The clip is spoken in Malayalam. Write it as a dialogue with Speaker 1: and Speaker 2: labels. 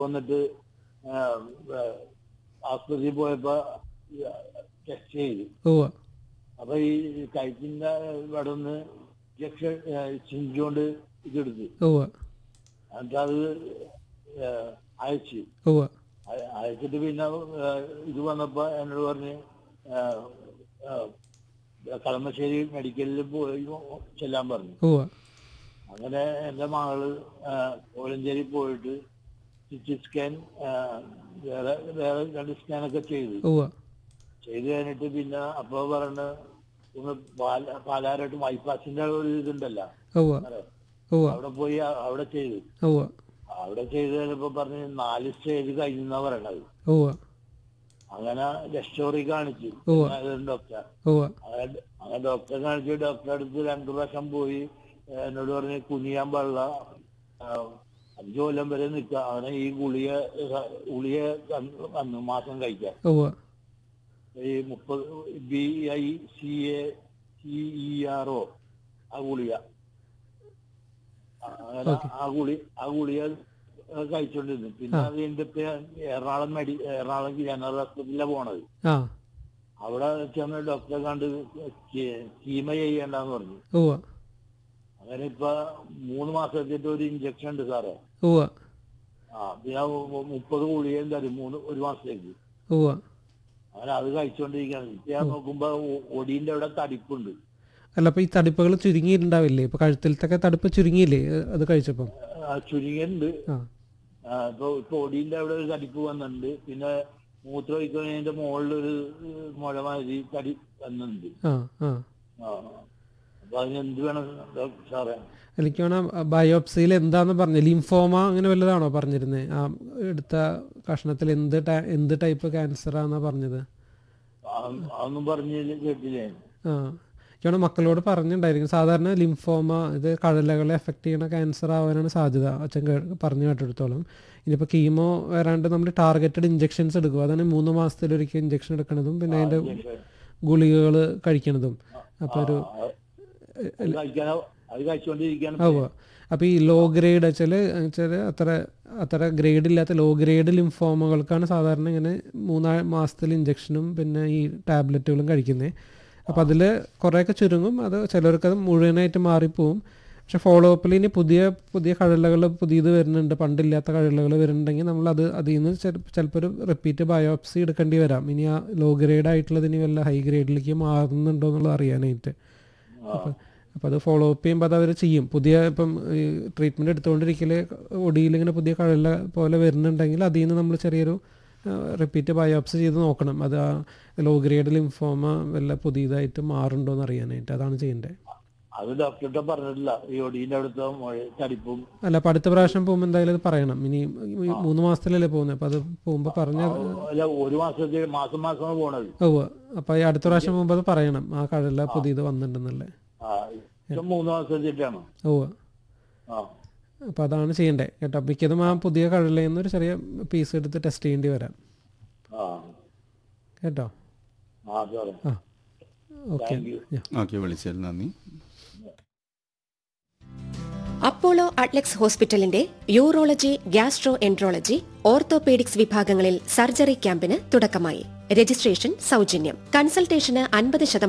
Speaker 1: വന്നിട്ട് ആ, ആ, ആസ്പത്രിയിൽ പോയപ്പോ ടെസ്റ്റ് ചെയ്തു
Speaker 2: ഉവ്വ
Speaker 1: അപ്പൊ ഈ കഴുത്തിന്റെ ഇവിടെ നിന്ന് ഇഞ്ചക്ഷൻ ചിഞ്ചുകൊണ്ട് ഇതെടുത്തു
Speaker 2: ഉവ്വ
Speaker 1: എന്നിട്ട് അത് ആ, അയച്ചു
Speaker 2: ഉവ്വ
Speaker 1: അയ- അയച്ചിട്ട് പിന്നെ ആ, ഇത് വന്നപ്പോ എന്നോട് പറഞ്ഞ് ആ, ആ, കളമശ്ശേരി മെഡിക്കലിൽ പോയി ചെല്ലാൻ പറഞ്ഞു
Speaker 2: ഉവ്വ
Speaker 1: അങ്ങനെ എന്റെ മകള് ആ, കോലഞ്ചേരി പോയിട്ട് സിറ്റി സ്കാൻ വേറെ വേറെ രണ്ട് സ്കാനൊക്കെ ചെയ്തു
Speaker 2: ഉവ്വ
Speaker 1: ചെയ്ത് കഴിഞ്ഞിട്ട് പിന്നെ അപ്പൊ പറഞ്ഞ ഒന്ന് പാല പാലാരോട്ട് ബൈപ്പാസിന്റെ ഒരു ഇതുണ്ടല്ലോ
Speaker 2: ഉവ്വ ഉവ്വ
Speaker 1: അവിടെ പോയി അ- അവിടെ ചെയ്തു
Speaker 2: ഉവ്വ
Speaker 1: അവിടെ ചെയ്ത് കഴിഞ്ഞപ്പോ പറഞ്ഞ് നാല് സ്റ്റേജ് കഴിഞ്ഞാ പറയണത്
Speaker 2: ഉവ്വ
Speaker 1: അങ്ങനെ ലക്ഷോറി കാണിച്ചു
Speaker 2: ഉവ്വ.
Speaker 1: ഡോക്ടർ
Speaker 2: ഉവ്വ
Speaker 1: അങ്ങനെ അങ്ങനെ ഡോക്ടറെ കാണിച്ചു ഡോക്ടറെ അടുത്ത് രണ്ടു പ്രാവശ്യം പോയി ഏ, എന്നോട് പറഞ്ഞ് കുനിയാൻ പാടില്ല ആ, അഞ്ചു കൊല്ലം വരെ നിൽക്കുക അങ്ങനെ ഈ ഗുളിക ഏ, ഗുളിക തന്ന് വന്നു മാസം കഴിക്കാൻ
Speaker 2: ഉവ്വ
Speaker 1: ഈ മുപ്പത് B I C A C E R O ആ ഗുളിക ആ, അങ്ങനെ ആ ഗുളി ആ ഗുളിക കഴിച്ചോണ്ടിരുന്നു പിന്നെ അത് കഴിഞ്ഞിട്ട് എറണാകുളം മെഡി എറണാകുളം ജനറൽ ആസ്പത്രിയിലാണ് പോണത്
Speaker 2: ആ
Speaker 1: അവിടെ ചെന്ന് ഡോക്ടറെ കണ്ട് കീ- കീമ ചെയ്യണ്ടെന്ന് പറഞ്ഞു
Speaker 2: ഉവ്വ
Speaker 1: അങ്ങനെ ഇപ്പൊ മൂന്ന് മാസത്തേക്ക് ഒരു ഇഞ്ചക്ഷൻ ഉണ്ട് സാറേ
Speaker 2: ഉവ്വ
Speaker 1: ആ പിന്നെ മു- മുപ്പത് ഗുളികയും തരും മൂന്ന് ഒരു മാസത്തേക്ക്
Speaker 2: ഉവ്വ
Speaker 1: അങ്ങനെ അത് കഴിച്ചോണ്ടിരിക്കുകയാണ് ഇപ്പൊ ഞാൻ നോക്കുമ്പോ ഒ- ഒടീന്റെ അവിടെ തടിപ്പുണ്ട്
Speaker 2: അല്ല അപ്പൊ ഈ തടിപ്പുകൾ ചുരുങ്ങിയിട്ടുണ്ടാവില്ലേ ഇപ്പൊ കഴുത്തിലത്തൊക്കെ തടിപ്പ് ചുരുങ്ങിയില്ലേ അത് കഴിച്ചപ്പം
Speaker 1: ആ, ചുരുങ്ങിയുണ്ട്
Speaker 2: ആ
Speaker 1: ആ, ഇപ്പൊ ഇപ്പൊ ഒടീന്റെ അവിടെ ഒരു തടിപ്പ് വന്നിട്ടുണ്ട് പിന്നെ മൂത്രം ഒഴിക്കുന്നതിന്റെ മുകളിലൊരു മുഴ മാതിരി തടി വന്നിട്ടുണ്ട്
Speaker 2: ആ ആ
Speaker 1: ആ അപ്പൊ അതിന് എന്ത് വേണം ഡോക്ടർ സാറേ
Speaker 2: എനിക്ക് വേണം ബയോപ്സിയിൽ എന്താന്ന് പറഞ്ഞു ലിംഫോമ അങ്ങനെ വല്ലതാണോ പറഞ്ഞിരുന്നത് ആ എടുത്ത കഷ്ണത്തിൽ എന്ത് ടൈ- എന്ത് ടൈപ്പ് ക്യാൻസർ ആണെന്നാ പറഞ്ഞത്
Speaker 1: ആ, അതൊന്നും പറഞ്ഞില്ല കേട്ടില്ലേ
Speaker 2: ആ എനിക്ക് മക്കളോട് പറഞ്ഞിട്ടുണ്ടായിരിക്കും സാധാരണ ലിംഫോമ ഇത് കഴലകളെ എഫക്റ്റ് ചെയ്യുന്ന ക്യാൻസർ ആവാനാണ് സാധ്യത അച്ഛൻ കേ- പറഞ്ഞു കേട്ടിടത്തോളം ഇനിയിപ്പോൾ കീമോ വരാണ്ട് നമ്മൾ ടാർഗറ്റഡ് ഇഞ്ചെക്ഷൻസ് എടുക്കും അതാണ് മൂന്ന് മാസത്തിലൊരിക്കൽ ഇഞ്ചെക്ഷൻ എടുക്കുന്നതും പിന്നെ അതിൻ്റെ ഗുളികകൾ കഴിക്കണതും അപ്പോൾ ഒരു
Speaker 1: അത് കഴിക്കാനോ അത് കഴിച്ചുകൊണ്ടിരിക്കാണ്
Speaker 2: ഉവ്വ് അപ്പോൾ ഈ ലോ ഗ്രേഡ് വെച്ചാൽ വെച്ചാൽ അത്ര അത്ര ഗ്രേഡ് ഇല്ലാത്ത ലോ ഗ്രേഡ് ലിംഫോമകൾക്കാണ് സാധാരണ ഇങ്ങനെ മൂന്നാ മാസത്തിൽ ഇഞ്ചക്ഷനും പിന്നെ ഈ ടാബ്ലറ്റുകളും കഴിക്കുന്നത് അപ്പോൾ അതിൽ കുറേയൊക്കെ ചുരുങ്ങും അത് ചിലർക്ക് അത് മുഴുവനായിട്ട് മാറിപ്പോവും പക്ഷെ ഫോളോ അപ്പിൽ ഇനി പുതിയ പുതിയ കഴലകൾ പുതിയത് വരുന്നുണ്ട് പണ്ടില്ലാത്ത കഴലകൾ വരുന്നുണ്ടെങ്കിൽ നമ്മൾ അത് അതിൽ നിന്ന് ചിലപ്പോൾ ഒരു റിപ്പീറ്റ് ബയോപ്സി എടുക്കേണ്ടി വരാം ഇനി ആ ലോ ഗ്രേഡ് ആയിട്ടുള്ളത് ഇനി വല്ല ഹൈ ഗ്രേഡിലേക്ക് മാറുന്നുണ്ടോ എന്നുള്ളത് അറിയാനായിട്ട് അപ്പം അപ്പോൾ അത് ഫോളോ അപ്പ് ചെയ്യുമ്പോൾ അത് അവർ ചെയ്യും പുതിയ ഇപ്പം ട്രീറ്റ്മെൻറ്റ് എടുത്തുകൊണ്ടിരിക്കൽ ഒടിയിൽ ഇങ്ങനെ പുതിയ കഴല പോലെ വരുന്നുണ്ടെങ്കിൽ അതിൽ നിന്ന് നമ്മൾ ചെറിയൊരു റിപ്പീറ്റ് ബയോപ്സി ചെയ്ത് നോക്കണം അത് ആ ലോ ഗ്രേഡ് ലിംഫോമ വല്ല പുതിയതായിട്ട് മാറുണ്ടോ എന്ന് അറിയാനായിട്ട് അതാണ് ചെയ്യേണ്ടത്
Speaker 1: അത് ഡോക്ടറെ പറഞ്ഞിട്ടില്ല ഈ ഒടീന്റെ അവിടുത്തെ മുഴ തടിപ്പും
Speaker 2: അല്ല അപ്പോൾ അടുത്ത പ്രാവശ്യം പോകുമ്പോൾ എന്തായാലും അത് പറയണം ഇനി ഈ മൂന്ന് മാസത്തിലല്ലേ പോകുന്നത് അപ്പോൾ അത് പോകുമ്പോൾ പറഞ്ഞ
Speaker 1: അല്ല ഒരു മാസത്തെ മാസം മാസമാണ് പോണത്
Speaker 2: ഓ അപ്പോൾ ഈ അടുത്ത പ്രാവശ്യം പോകുമ്പോൾ അത് പറയണം ആ കഴല പുതിയത് വന്നിട്ടുണ്ടെന്നല്ലേ
Speaker 1: ആ ഇപ്പം മൂന്ന് മാസത്തേക്കാണ്
Speaker 2: ഓ
Speaker 1: ആ
Speaker 2: അപ്പോൾ അതാണ് ചെയ്യേണ്ടത് കേട്ടോ മിക്കതും ആ പുതിയ കഴലയിൽ നിന്ന് ഒരു ചെറിയ പീസ് എടുത്ത് ടെസ്റ്റ് ചെയ്യേണ്ടി വരാം
Speaker 1: ആ
Speaker 2: കേട്ടോ
Speaker 1: ആ സാറേ
Speaker 2: ആ ഓക്കെ
Speaker 1: താങ്ക് യു
Speaker 3: ഓക്കെ വിളിച്ചതിൽ നന്ദി
Speaker 4: അപ്പോളോ അട്ലക്സ് ഹോസ്പിറ്റലിന്റെ യൂറോളജി ഗ്യാസ്ട്രോ എൻട്രോളജി ഓർത്തോപീഡിക്സ് വിഭാഗങ്ങളിൽ സർജറി ക്യാമ്പിന് തുടക്കമായി രജിസ്ട്രേഷൻ സൗജന്യം കൺസൾട്ടേഷന് അൻപത് ശതമാനം